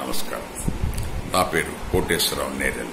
నమస్కారం నా పేరు కోటేశ్వరరావు నేరెల్ల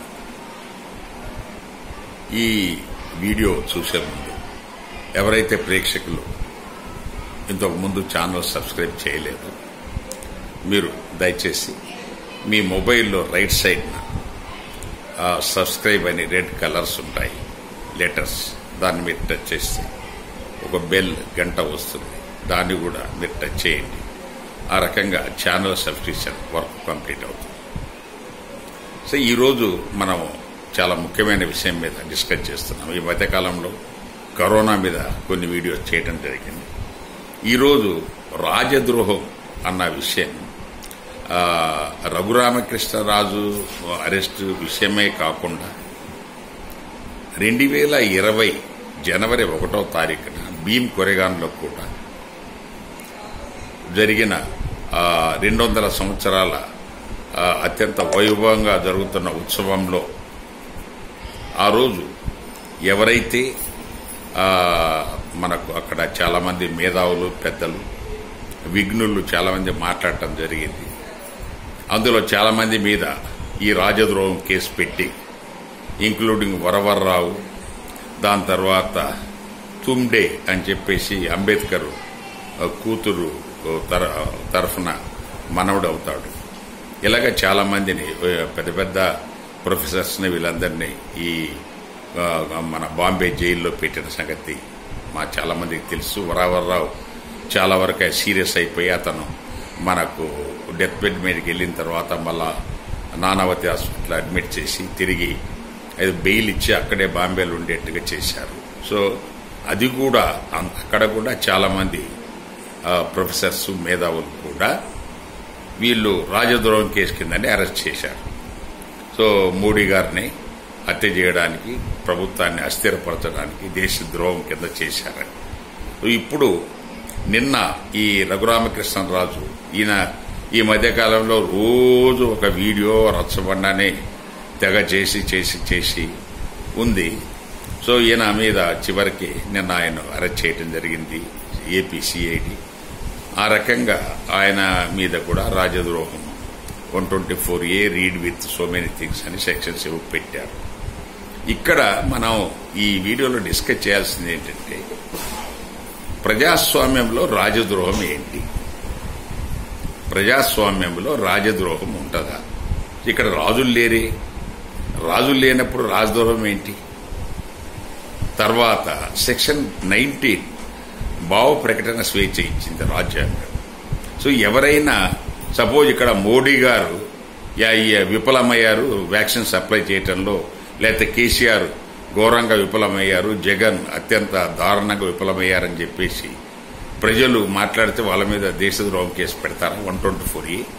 ఈ వీడియో చూసే ముందు ఎవరైతే ప్రేక్షకులు ఇంతకు ముందు ఛానల్ సబ్స్క్రైబ్ చేయలేదు మీరు దయచేసి మీ మొబైల్లో రైట్ సైడ్న ఆ సబ్స్క్రైబ్ అని రెడ్ కలర్స్ ఉంటాయి లెటర్స్ దాన్ని మీరు టచ్ చేస్తే ఒక బెల్ గంట వస్తుంది దాన్ని కూడా మీరు టచ్ చేయండి ఆ రకంగా ఛానల్ సబ్స్క్రిప్షన్ వర్క్ కంప్లీట్ అవుతుంది సో ఈరోజు మనం చాలా ముఖ్యమైన విషయం మీద డిస్కస్ చేస్తున్నాం ఈ మధ్యకాలంలో కరోనా మీద కొన్ని వీడియోస్ చేయడం జరిగింది ఈరోజు రాజద్రోహం అన్న విషయం ఆ, రఘురామకృష్ణరాజు అరెస్టు విషయమే కాకుండా రెండు వేల ఇరవై జనవరి ఒకటో తారీఖున భీమ్ కొరెగాన్లో కూడా జరిగిన రెండు వందల సంవత్సరాల ఆ, అత్యంత వైభవంగా జరుగుతున్న ఉత్సవంలో ఆ రోజు ఎవరైతే ఆ, మనకు అక్కడ చాలామంది మేధావులు పెద్దలు విఘ్నులు చాలామంది మాట్లాడటం జరిగింది అందులో చాలామంది మీద ఈ రాజద్రోహం కేసు పెట్టి ఇంక్లూడింగ్ వరవర్రావు దాని తర్వాత తుమ్డే అని చెప్పేసి అంబేద్కర్ ఆ, కూతురు తర తరఫున మనవడు అవుతాడు ఇలాగ చాలా మందిని ఆ, పెద్ద పెద్ద ప్రొఫెసర్స్ని వీళ్ళందరినీ ఈ ఆ, మన బాంబే జైల్లో పెట్టిన సంగతి మా చాలా మందికి తెలుసు వరావరరావు చాలా వరకు సీరియస్ అయిపోయి అతను మనకు డెత్ బెడ్ మీదకి వెళ్ళిన తర్వాత మళ్ళా నానావతి హాస్పిటల్ అడ్మిట్ చేసి తిరిగి అది బెయిల్ ఇచ్చి అక్కడే బాంబేలో ఉండేట్టుగా చేశారు సో అది కూడా అం- అక్కడ కూడా చాలా మంది ఆ, ప్రొఫెసర్స్ మేధావులు కూడా వీళ్ళు రాజద్రోహం కేసు కిందని అరెస్ట్ చేశారు సో మోడీ గారిని హత్య చేయడానికి ప్రభుత్వాన్ని అస్థిరపరచడానికి దేశద్రోహం కింద చేశారని సో ఇప్పుడు నిన్న ఈ రఘురామకృష్ణరాజు ఈయన ఈ మధ్యకాలంలో రోజు ఒక వీడియో రచ్చబండానే తెగ చేసి చేసి చేసి ఉంది సో ఈయన మీద చివరికి నిన్న ఆయన అరెస్ట్ చేయడం జరిగింది ఏపీ సిఐడి ఆ రకంగా ఆయన మీద కూడా రాజద్రోహం one twenty four A read with so many things అని సెక్షన్స్ ఏవో పెట్టారు ఇక్కడ మనం ఈ వీడియోలో డిస్కస్ చేయాల్సింది ఏంటంటే ప్రజాస్వామ్యంలో రాజద్రోహం ఏంటి ప్రజాస్వామ్యంలో రాజద్రోహం ఉంటుందా ఇక్కడ రాజులు లేరే రాజులు లేనప్పుడు రాజద్రోహం ఏంటి తర్వాత సెక్షన్ నైన్టీన్ భావ ప్రకటన స్వేచ్ఛ ఇచ్చింది రాజ్యాంగం సో ఎవరైనా సపోజ్ ఇక్కడ మోడీ గారు యా- ఈ విఫలమయ్యారు వ్యాక్సిన్ సప్లై చేయటంలో లేకపోతే కేసీఆర్ ఘోరంగా విఫలమయ్యారు జగన్ అత్యంత దారుణంగా విఫలమయ్యారని చెప్పేసి ప్రజలు మాట్లాడితే వాళ్ళ మీద దేశద్రోహం కేసు పెడతారా వన్ ట్వంటీ ఫోర్ ఏ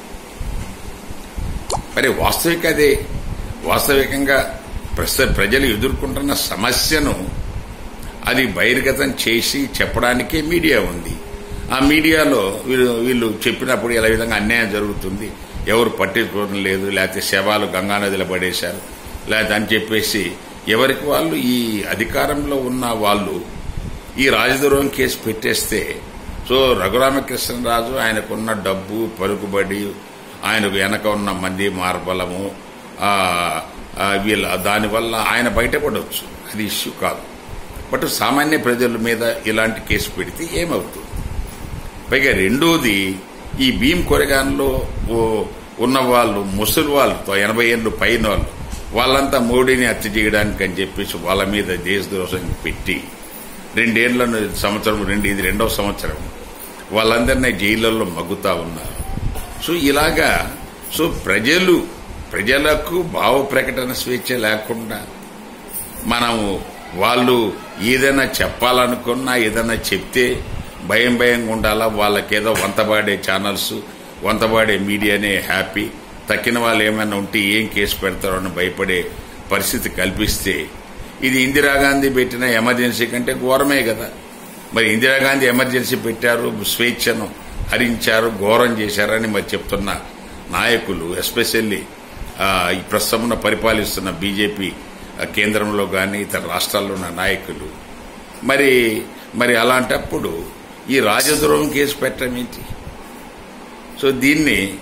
మరి వాస్తవిక అదే వాస్తవికంగా ప్రస్తుత ప్రజలు ఎదుర్కొంటున్న సమస్యను అది బహిర్గతం చేసి చెప్పడానికే మీడియా ఉంది ఆ మీడియాలో వీళ్ళు వీళ్ళు చెప్పినప్పుడు ఇలా విధంగా అన్యాయం జరుగుతుంది ఎవరు పట్టించుకోవడం లేదు లేకపోతే శవాలు గంగానదిలో పడేశారు లేకపోతే అని చెప్పేసి ఎవరికి వాళ్ళు ఈ అధికారంలో ఉన్న వాళ్ళు ఈ రాజద్రోహం కేసు పెట్టేస్తే సో రఘురామకృష్ణరాజు ఆయనకున్న డబ్బు పలుకుబడి ఆయనకు వెనక ఉన్న మంది మార్బలము ఆ, ఆ, వీళ్ళ దానివల్ల ఆయన బయటపడవచ్చు అది ఇష్యూ కాదు బట్ సామాన్య ప్రజల మీద ఇలాంటి కేసు పెడితే ఏమవుతుంది పైగా రెండోది ఈ భీమ్ కొరగాన్లో ఓ- ఉన్న వాళ్ళు ముసలి వాళ్ళతో ఎనభై ఏళ్ళు పైన వాళ్ళు వాళ్ళంతా మోడీని హత్య చేయడానికి అని చెప్పేసి వాళ్ళ మీద దేశద్రోహం పెట్టి రెండేళ్ల సంవత్సరం రెండు ఇది రెండవ సంవత్సరం వాళ్ళందరినీ జైళ్ళల్లో మగ్గుతా ఉన్నారు సో ఇలాగా సో ప్రజలు ప్రజలకు భావ ప్రకటన స్వేచ్ఛ లేకుండా మనము వాళ్ళు ఏదైనా చెప్పాలనుకున్నా ఏదైనా చెప్తే భయం భయంగా ఉండాలా వాళ్ళకేదో వంతబాడే ఛానల్స్ వంతబాడే మీడియానే హ్యాపీ తక్కిన వాళ్ళు ఏమైనా ఉంటే ఏం కేసు పెడతారో అని భయపడే పరిస్థితి కల్పిస్తే ఇది ఇందిరాగాంధీ పెట్టిన ఎమర్జెన్సీ కంటే ఘోరమే కదా మరి ఇందిరాగాంధీ ఎమర్జెన్సీ పెట్టారు స్వేచ్ఛను హరించారు ఘోరం చేశారని మరి చెప్తున్న నాయకులు ఎస్పెషల్లీ ఈ ప్రస్తుతం పరిపాలిస్తున్న బీజేపీ కేంద్రంలో కానీ ఇతర రాష్ట్రాల్లో ఉన్న నాయకులు మరి మరి అలాంటప్పుడు ఈ రాజద్రోహం కేసు పెట్టడం ఏంటి సో దీన్ని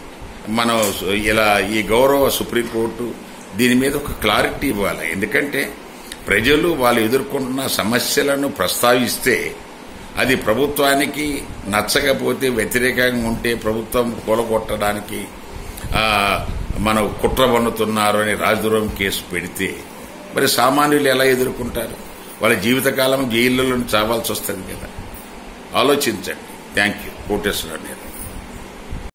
మనం ఇలా ఈ గౌరవ సుప్రీంకోర్టు దీని మీద ఒక క్లారిటీ ఇవ్వాలి ఎందుకంటే ప్రజలు వాళ్ళు ఎదుర్కొంటున్న సమస్యలను ప్రస్తావిస్తే అది ప్రభుత్వానికి నచ్చకపోతే వ్యతిరేకంగా ఉంటే ప్రభుత్వం కూలగొట్టడానికి ఆ, మనం కుట్ర పన్నుతున్నారు అని రాజద్రోహం కేసు పెడితే మరి సామాన్యులు ఎలా ఎదుర్కొంటారు వాళ్ళ జీవితకాలం జైళ్ళలో చావాల్సి వస్తుంది కదా ఆలోచించండి థ్యాంక్ యూ కోటేశ్వర నేను